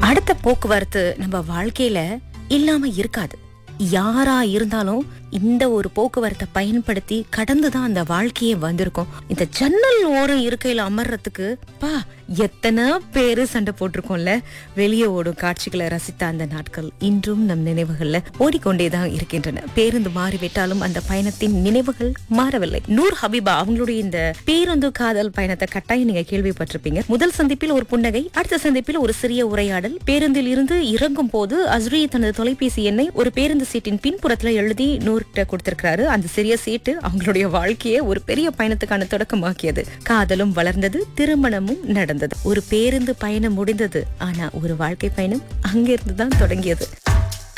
அடுத்த போக்குவரத்து நம்ம வாழ்க்கையில இல்லாம இருக்காது யாரா இருந்தாலும் இந்த ஒரு போக்குவரத்தை பயன்படுத்தி கடந்துதான் அந்த வாழ்க்கையே வந்திருக்கும் இந்த ஜன்னல் ஓரம் இருக்கையில அமர்றதுக்கு பா எத்தனை பேரு சண்டை போட்டிருக்கோம்ல வெளியே ஓடும் காட்சிகளை ரசித்த அந்த நாட்கள் இன்றும் நம் நினைவுகள்ல ஓடிக்கொண்டேதான் இருக்கின்றன பேருந்து மாறிவிட்டாலும் அந்த பயணத்தின் நினைவுகள் மாறவில்லை நூர் ஹபீபா அவங்களுடைய இந்த பேருந்து காதல் பயணத்தை கட்டாயம் நீங்க கேள்விப்பட்டிருப்பீங்க முதல் சந்திப்பில் ஒரு புன்னகை அடுத்த சந்திப்பில் ஒரு சிறிய உரையாடல் பேருந்தில் இருந்து இறங்கும் போது அஸ்ரி தனது தொலைபேசி எண்ணை ஒரு பேருந்து சீட்டின் பின்புறத்துல எழுதி நூறுகிட்ட கொடுத்திருக்கிறாரு அந்த சிறிய சீட்டு அவங்களுடைய வாழ்க்கையை ஒரு பெரிய பயணத்துக்கான தொடக்கமாக்கியது காதலும் வளர்ந்தது திருமணமும் நடந்தது ஒரு பேருந்து பயணம் முடிந்தது ஆனா ஒரு வாழ்க்கை பயணம் அங்கிருந்து தான் தொடங்கியது